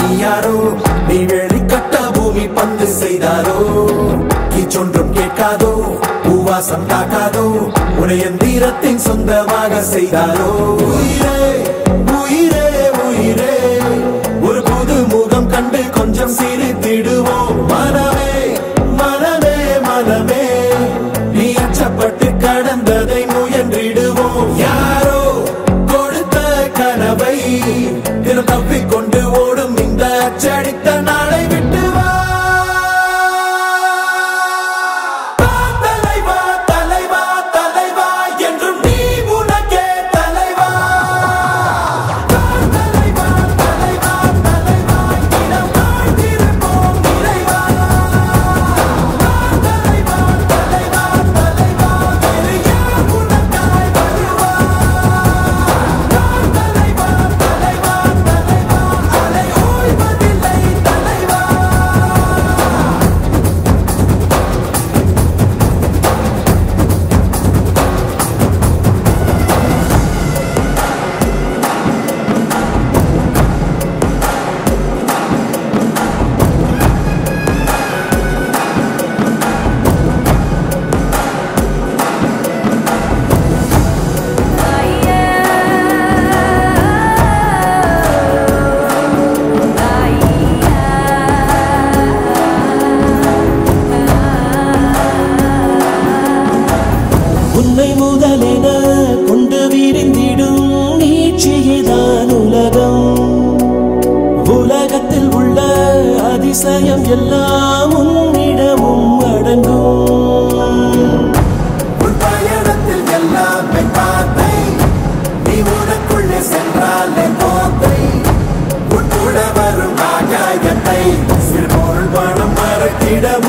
நீ யாரோ நீ வேலி கட்ட பூமி பந்து செய்தாரோ கீச்சொன்றும் கேட்காதோ பூவாசம் தாக்காதோ உடைய தீரத்தின் சொந்தமாக செய்தாரோ உயிரே உயிரே உயிரே ஒரு புது முகம் கண்டு கொஞ்சம் சிரித்திடுவோம் மனமே மனமே மனமே நீ அச்சப்பட்டு கடந்ததை முயன்றிடுவோம் யாரோ கொடுத்த கனவை தினம் தப்பிக்கொண்டு ஓடும் இந்த அச்சடித்த நாளை விட்டு வா வா தலைவா தலைவா தலைவா என்றும் நீ உனக்கே தலைவா வா தலைவா தலைவா தலைவா இனம் வாழ்ந்திருப்போம் இறைவா வா தலைவா தலைவா தலைவா வேறு யார் உனக்காய் வருவா வா தலைவா தலைவா தலைவா அலை ஓய்வதில்லை தலைவா உன்னை முதலென கொண்டு விரிந்திடும் நீட்சியேதான் உலகம் உலகத்தில் உள்ள அதிசயம் எல்லாம் உன்னிடமும் அடங்கும் உன் பயணத்தில் எல்லாமே பாத்தை நீ உனக்குள்ளே சென்றாலே போத்தை உன் கூட வரும் ஆகாயத்தை சிறு பொருள் பணம் மறக்கிட